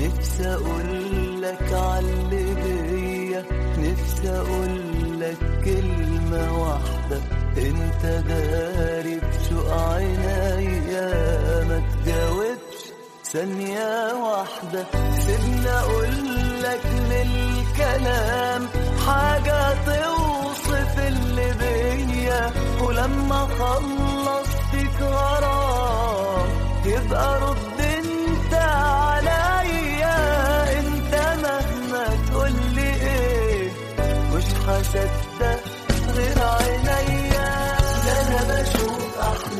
نفسي اقولك عاللي بيا نفسي اقولك كلمة واحدة انت داري بشوق عينيا ما تجاوبش ثانية واحدة سيبني اقولك من الكلام حاجة توصف اللي بيا ولما اخلص فيك غرام يبقى رد انت عليا انت مهما تقولي ايه مش هصدق غير عينيا ده انا بشوف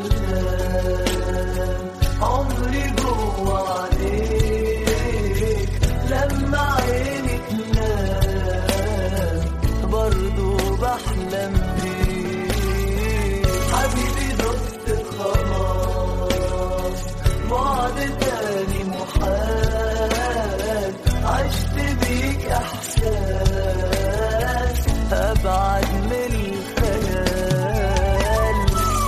احلام عمري جوا عليك لما عيني تنام برضو بحلم بيك حبيبي دفت خلاص بعد تاني محال عشت بيك احساس ابعد من الخيال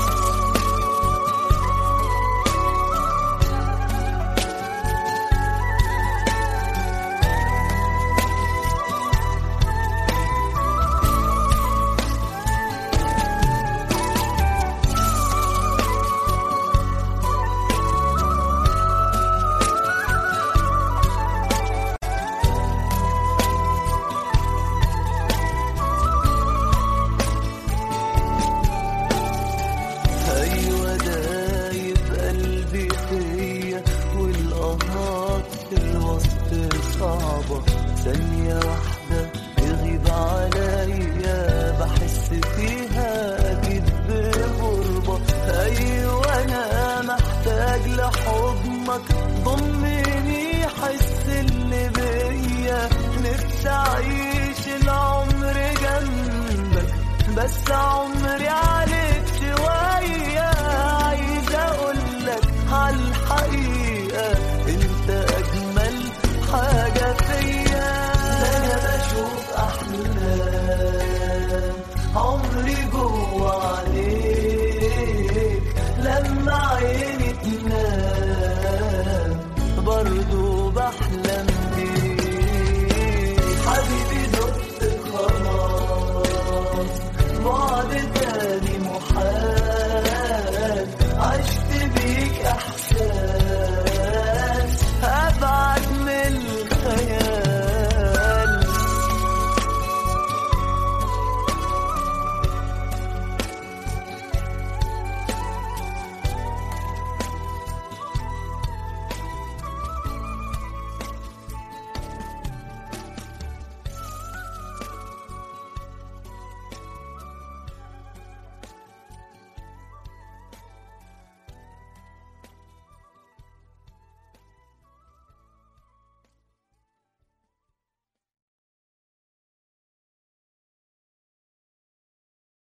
ايوه دايب قلبي فيا والقهات في الوسط صعبة ثانية واحدة تغيب عليا بحس فيها اكيد بغربة ايوه انا محتاج لحضنك ضمني حس اللي بيا نفسي اعيش العمر جنبك بس عمري عليك شوية عايز اقولك عالحقيقة انت اجمل حاجة فيا ده انا بشوف احلام عمري جوا عليك لما عيني تنام برضو بحلم